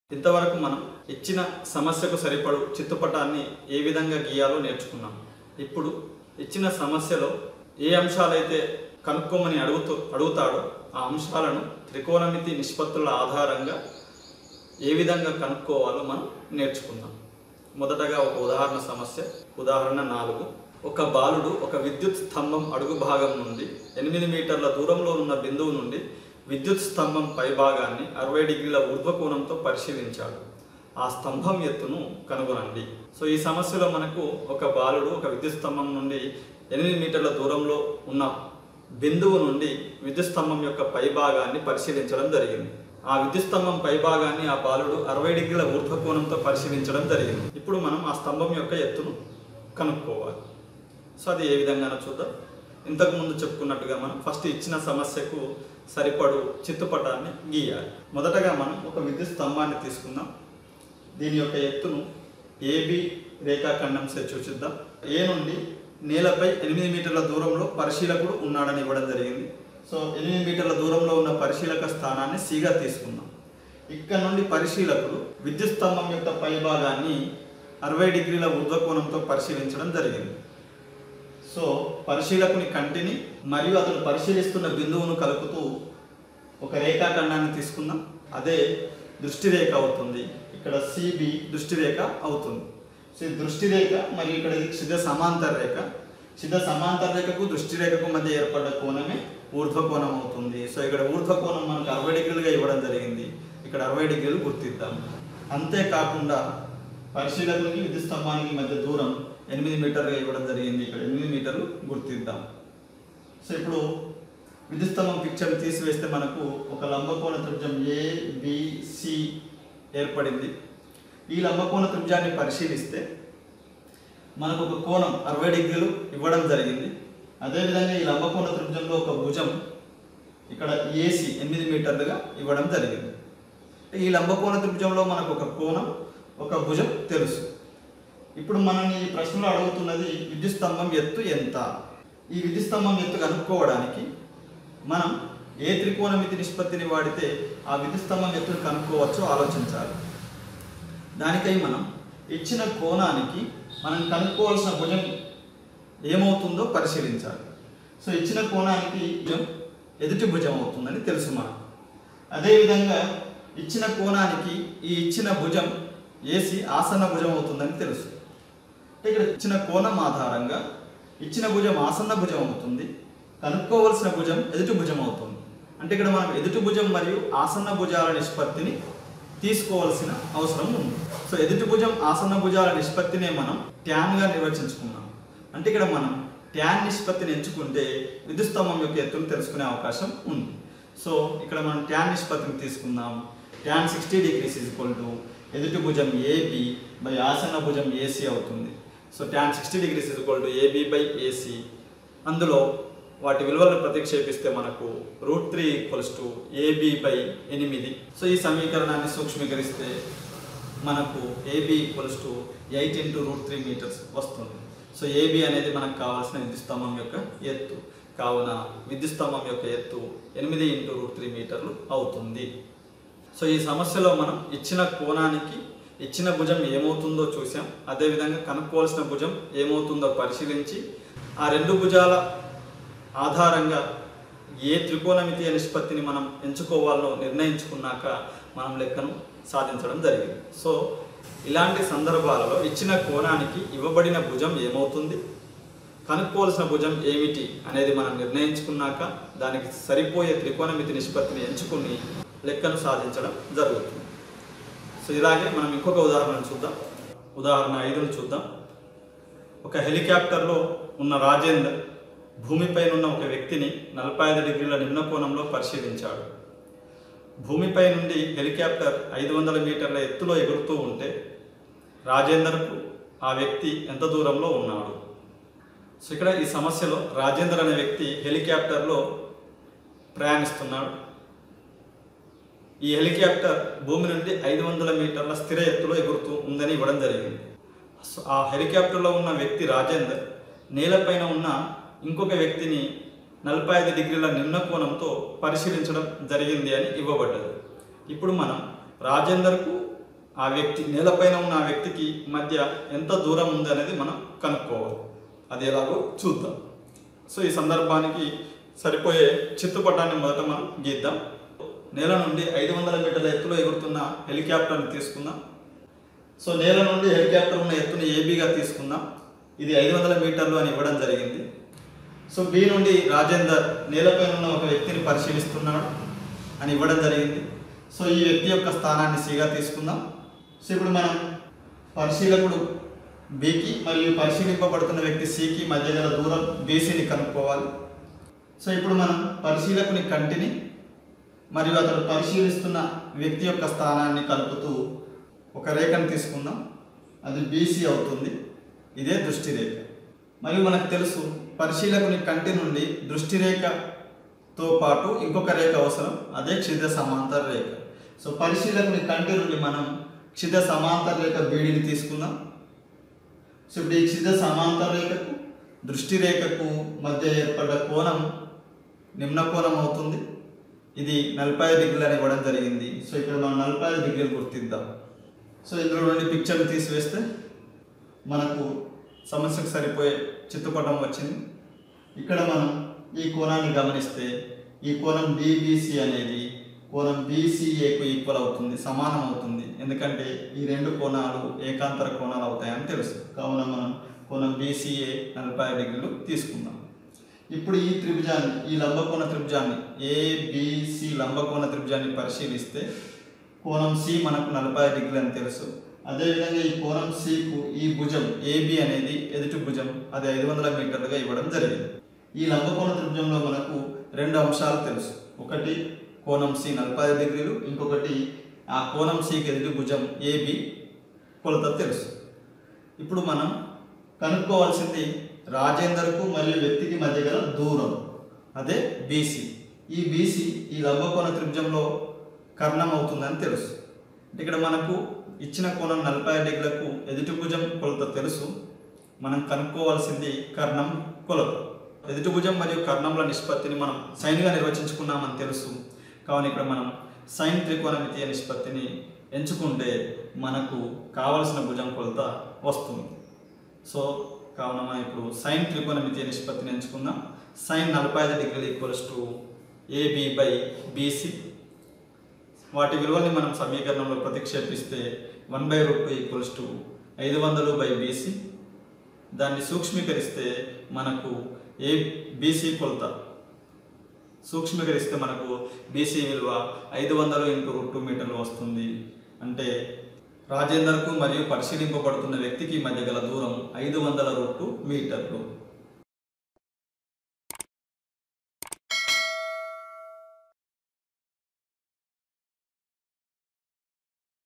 ఇంతవరకు మనం ఇచ్చిన సమస్యకు సరిపడు చిత్తుపటాన్ని ఏ విధంగా గీయాలో నేర్చుకున్నాం ఇప్పుడు ఇచ్చిన సమస్యలో ఏ అంశాలైతే కనుక్కోమని అడుగుతూ అడుగుతాడో ఆ అంశాలను త్రికోణమితి నిష్పత్తుల ఆధారంగా ఏ విధంగా కనుక్కోవాలో మనం నేర్చుకుందాం మొదటగా ఒక ఉదాహరణ సమస్య ఉదాహరణ నాలుగు ఒక బాలుడు ఒక విద్యుత్ స్తంభం అడుగు భాగం నుండి ఎనిమిది మీటర్ల దూరంలో ఉన్న బిందువు నుండి విద్యుత్ స్తంభం పైభాగాన్ని అరవై డిగ్రీల ఊర్ధ్వకోణంతో పరిశీలించాడు ఆ స్తంభం ఎత్తును కనుగొనండి సో ఈ సమస్యలో మనకు ఒక బాలుడు ఒక విద్యుత్ స్తంభం నుండి ఎనిమిది మీటర్ల దూరంలో ఉన్న బిందువు నుండి విద్యుత్ స్తంభం యొక్క పైభాగాన్ని పరిశీలించడం జరిగింది ఆ విద్యుత్ స్తంభం పైభాగాన్ని ఆ బాలుడు అరవై డిగ్రీల ఊర్ధ్వకోణంతో పరిశీలించడం జరిగింది ఇప్పుడు మనం ఆ స్తంభం యొక్క ఎత్తును కనుక్కోవాలి సో అది ఏ విధంగానో చూద్దాం ఇంతకు ముందు చెప్పుకున్నట్టుగా మనం ఫస్ట్ ఇచ్చిన సమస్యకు సరిపడు చిత్తుపటాన్ని గీయాలి మొదటగా మనం ఒక విద్యుత్ స్తంభాన్ని తీసుకుందాం దీని యొక్క ఎత్తును ఏబి రేఖాఖండం సెట్ చూసిద్దాం ఏ నుండి నేలపై ఎనిమిది మీటర్ల దూరంలో పరిశీలకుడు ఉన్నాడని ఇవ్వడం జరిగింది సో ఎనిమిది మీటర్ల దూరంలో ఉన్న పరిశీలక స్థానాన్ని సిగా తీసుకుందాం ఇక్కడ నుండి పరిశీలకుడు విద్యుత్ స్తంభం యొక్క పైభాగాన్ని అరవై డిగ్రీల ఊర్ధ్వకోణంతో పరిశీలించడం జరిగింది సో పరిశీలకుని కంటిని మరియు అతను పరిశీలిస్తున్న బిందువును కలుపుతూ ఒక రేఖాఖండాన్ని తీసుకుందాం అదే దృష్టి రేఖ అవుతుంది ఇక్కడ సిబి దృష్టి రేఖ అవుతుంది సో ఈ దృష్టి రేఖ మరియు ఇక్కడ ఇది క్షిద సమాంతర రేఖ క్షిద సమాంతర రేఖకు దృష్టి రేఖకు మధ్య ఏర్పడ్డ కోణమే ఊర్ధ్వకోణం అవుతుంది సో ఇక్కడ ఊర్ధ్వకోణం మనకు అరవై డిగ్రీలుగా ఇవ్వడం జరిగింది ఇక్కడ అరవై డిగ్రీలు గుర్తిద్దాం అంతేకాకుండా పరిశీలకునికి విద్యుత్ స్తంభానికి మధ్య దూరం ఎనిమిది మీటర్గా ఇవ్వడం జరిగింది ఇక్కడ ఎనిమిది మీటర్లు గుర్తిద్దాం సో ఇప్పుడు విద్యుత్ స్తంభం పిక్చర్ తీసివేస్తే మనకు ఒక లంబకోణ త్రిభుజం ఏ బిసి ఏర్పడింది ఈ లంబకోణ త్రిభుజాన్ని పరిశీలిస్తే మనకు ఒక కోణం అరవై డిగ్రీలు ఇవ్వడం జరిగింది అదేవిధంగా ఈ లంబకోణ త్రిభుజంలో ఒక భుజం ఇక్కడ ఏసి ఎనిమిది మీటర్లుగా ఇవ్వడం జరిగింది ఈ లంబకోణ త్రిభుజంలో మనకు ఒక కోణం ఒక భుజం తెలుసు ఇప్పుడు మనల్ని ఈ ప్రశ్నలో అడుగుతున్నది విద్యుత్ స్తంభం ఎత్తు ఎంత ఈ విద్యుత్ స్తంభం ఎత్తు కనుక్కోవడానికి మనం ఏ త్రికోణమితి నిష్పత్తిని వాడితే ఆ విద్యుత్ స్తంభం ఎత్తును కనుక్కోవచ్చో ఆలోచించాలి దానికై మనం ఇచ్చిన కోణానికి మనం కనుక్కోవాల్సిన భుజం ఏమవుతుందో పరిశీలించాలి సో ఇచ్చిన కోణానికి భుజం ఎదుటి భుజం అవుతుందని తెలుసు మనకు అదేవిధంగా ఇచ్చిన కోణానికి ఈ ఇచ్చిన భుజం ఏసి ఆసన్న భుజం అవుతుందని తెలుసు అంటే ఇక్కడ ఇచ్చిన కోణం ఆధారంగా ఇచ్చిన భుజం ఆసన్న భుజం అవుతుంది కనుక్కోవలసిన భుజం ఎదుటి భుజం అవుతుంది అంటే ఇక్కడ మనం ఎదుటి భుజం మరియు ఆసన్న భుజాల నిష్పత్తిని తీసుకోవాల్సిన అవసరం ఉంది సో ఎదుటి భుజం ఆసన్న భుజాల నిష్పత్తినే మనం ట్యాన్గా నిర్వచించుకున్నాం అంటే ఇక్కడ మనం ట్యాన్ నిష్పత్తిని ఎంచుకుంటే విద్యుత్ స్తంభం యొక్క ఎత్తును తెలుసుకునే అవకాశం ఉంది సో ఇక్కడ మనం ట్యాన్ నిష్పత్తిని తీసుకుందాం tan sixty degrees is equal to ఎదుటి భుజం ఏబి బై ఆసన్న భుజం ఏసీ అవుతుంది so tan sixty degrees is equal to AB by AC అందులో వాటి విలువలను ప్రతిక్షేపిస్తే మనకు root three equals to AB by ఎనిమిది సో ఈ సమీకరణాన్ని సూక్ష్మీకరిస్తే మనకు AB equals to eight into root three metres వస్తుంది సో ఏబి అనేది మనకు కావాల్సిన విద్యుత్ స్తంభం యొక్క ఎత్తు కావున విద్యుత్ స్తంభం యొక్క ఎత్తు ఎనిమిది ఇంటూ రూట్ త్రీ మీటర్లు అవుతుంది సో ఈ సమస్యలో మనం ఇచ్చిన కోణానికి ఇచ్చిన భుజం ఏమవుతుందో చూసాం అదేవిధంగా కనుక్కోవాల్సిన భుజం ఏమవుతుందో పరిశీలించి ఆ రెండు భుజాల ఆధారంగా ఏ త్రికోణమితీయ నిష్పత్తిని మనం ఎంచుకోవాలో నిర్ణయించుకున్నాక మనం లెక్కను సాధించడం జరిగింది సో ఇలాంటి సందర్భాలలో ఇచ్చిన కోణానికి ఇవ్వబడిన భుజం ఏమవుతుంది కనుక్కోవాల్సిన భుజం ఏమిటి అనేది మనం నిర్ణయించుకున్నాక దానికి సరిపోయే త్రికోణమితి నిష్పత్తిని ఎంచుకుని లెక్కను సాధించడం జరుగుతుంది సో ఇలాగే మనం ఇంకొక ఉదాహరణ చూద్దాం ఉదాహరణ ఐదును చూద్దాం ఒక హెలికాప్టర్లో ఉన్న రాజేందర్ భూమిపైన ఉన్న ఒక వ్యక్తిని నలభై ఐదు డిగ్రీల నిమ్న కోణంలో పరిశీలించాడు భూమిపై నుండి హెలికాప్టర్ ఐదు వందల మీటర్ల ఎత్తులో ఎగురుతూ ఉంటే రాజేందర్కు ఆ వ్యక్తి ఎంత దూరంలో ఉన్నాడు సో ఇక్కడ ఈ సమస్యలో రాజేందర్ అనే వ్యక్తి హెలికాప్టర్లో ప్రయాణిస్తున్నాడు ఈ హెలికాప్టర్ భూమి నుండి ఐదు వందల మీటర్ల స్థిర ఎత్తులో ఎగురుతూ ఉందని ఇవ్వడం జరిగింది సో ఆ హెలికాప్టర్లో ఉన్న వ్యక్తి రాజేందర్ నేలపైన ఉన్న ఇంకొక వ్యక్తిని నలభై ఐదు డిగ్రీల నిమ్న కోణంతో పరిశీలించడం జరిగింది అని ఇవ్వబడ్డది ఇప్పుడు మనం రాజేందర్కు ఆ వ్యక్తి నేలపైన ఉన్న ఆ వ్యక్తికి మధ్య ఎంత దూరం ఉంది అనేది మనం కనుక్కోవాలి అది ఎలాగో చూద్దాం సో ఈ సందర్భానికి సరిపోయే చిత్తుపటాన్ని మొదట మనం గీద్దాం నేల నుండి ఐదు వందల మీటర్ల ఎత్తులో ఎగురుతున్న హెలికాప్టర్ని తీసుకుందాం సో నేల నుండి హెలికాప్టర్ ఉన్న ఎత్తుని ఏబీగా తీసుకుందాం ఇది ఐదు వందల మీటర్లు అని ఇవ్వడం జరిగింది సో బి నుండి రాజేందర్ నేలపైన ఉన్న ఒక వ్యక్తిని పరిశీలిస్తున్నాడు అని ఇవ్వడం జరిగింది సో ఈ వ్యక్తి యొక్క స్థానాన్ని సిగా తీసుకుందాం సో ఇప్పుడు మనం పరిశీలకుడు బికి మరియు పరిశీలింపబడుతున్న వ్యక్తి సికి మధ్య గల దూరం బీసీని కనుక్కోవాలి సో ఇప్పుడు మనం పరిశీలకుని కంటిని మరియు అతడు పరిశీలిస్తున్న వ్యక్తి యొక్క స్థానాన్ని కలుపుతూ ఒక రేఖను తీసుకుందాం అది బీసీ అవుతుంది ఇదే దృష్టి రేఖ మరియు మనకు తెలుసు పరిశీలకుని కంటి నుండి దృష్టి రేఖతో పాటు ఇంకొక రేఖ అవసరం అదే క్షిద సమాంతర రేఖ సో పరిశీలకుని కంటి నుండి మనం క్షిద సమాంతర రేఖ బీడీని తీసుకుందాం సో ఇప్పుడు ఈ క్షిద సమాంతర రేఖకు దృష్టి రేఖకు మధ్య ఏర్పడ్డ కోణం నిమ్న కోణం అవుతుంది ఇది నలభై ఐదు డిగ్రీలు అని ఇవ్వడం జరిగింది సో ఇక్కడ మనం నలభై ఐదు డిగ్రీలు గుర్తిద్దాం సో ఇందులో నుండి పిక్చర్ని తీసివేస్తే మనకు సమస్యకు సరిపోయే చిత్తుపటం వచ్చింది ఇక్కడ మనం ఈ కోణాన్ని గమనిస్తే ఈ కోణం బీబీసీ అనేది కోణం బీసీఏకు ఈక్వల్ అవుతుంది సమానం అవుతుంది ఎందుకంటే ఈ రెండు కోణాలు ఏకాంతర కోణాలు అవుతాయని తెలుసు కావున మనం కోణం బీసీఏ నలభై ఐదు డిగ్రీలు తీసుకుందాం ఇప్పుడు ఈ త్రిభుజాన్ని ఈ లంబకోణ త్రిభుజాన్ని ఏబిసి లంబకోణ త్రిభుజాన్ని పరిశీలిస్తే కోణం సి మనకు నలభై ఐదు డిగ్రీలు అని తెలుసు అదేవిధంగా ఈ కోణం సికు ఈ భుజం ఏబి అనేది ఎదుటి భుజం అది ఐదు వందల మీటర్లుగా ఇవ్వడం జరిగింది ఈ లంబకోణ త్రిభుజంలో మనకు రెండు అంశాలు తెలుసు ఒకటి కోణం సి నలభై ఐదు డిగ్రీలు ఇంకొకటి ఆ కోణం సికి ఎదుటి భుజం ఏబి కొలత తెలుసు ఇప్పుడు మనం కనుక్కోవాల్సింది రాజేందర్కు మరియు వ్యక్తికి మధ్య గల దూరం అదే బీసీ ఈ బీసీ ఈ లంబకోణ త్రిభుజంలో కర్ణం అవుతుందని తెలుసు ఇక్కడ మనకు ఇచ్చిన కోణం నలభై ఐదు డిగ్రీలకు ఎదుటి భుజం కొలత తెలుసు మనం కనుక్కోవాల్సింది కర్ణం కొలత ఎదుటి భుజం మరియు కర్ణంల నిష్పత్తిని మనం సైన్గా నిర్వచించుకున్నామని తెలుసు కావున ఇక్కడ మనం సైన్ త్రికోణమితీయ నిష్పత్తిని ఎంచుకుంటే మనకు కావలసిన భుజం కొలత వస్తుంది సో కావున మనం ఇప్పుడు సైన్ త్రికోణమితీయ నిష్పత్తిని ఎంచుకుందాం సైన్ నలభై ఐదు డిగ్రీలు equals to AB by BC వాటి విలువల్ని మనం సమీకరణంలో ప్రతిక్షేపిస్తే one by root two equals to ఐదు వందలు బై బీసీ దాన్ని సూక్ష్మీకరిస్తే మనకు ఏ బీసీ కొలత సూక్ష్మీకరిస్తే మనకు బీసీ విలువ ఐదు వందలు ఇంటూ రూట్ టూ మీటర్లు వస్తుంది అంటే రాజేందర్కు మరియు పరిశీలింపబడుతున్న వ్యక్తికి మధ్య గల దూరం ఐదు వందల రూట్ టూ మీటర్లు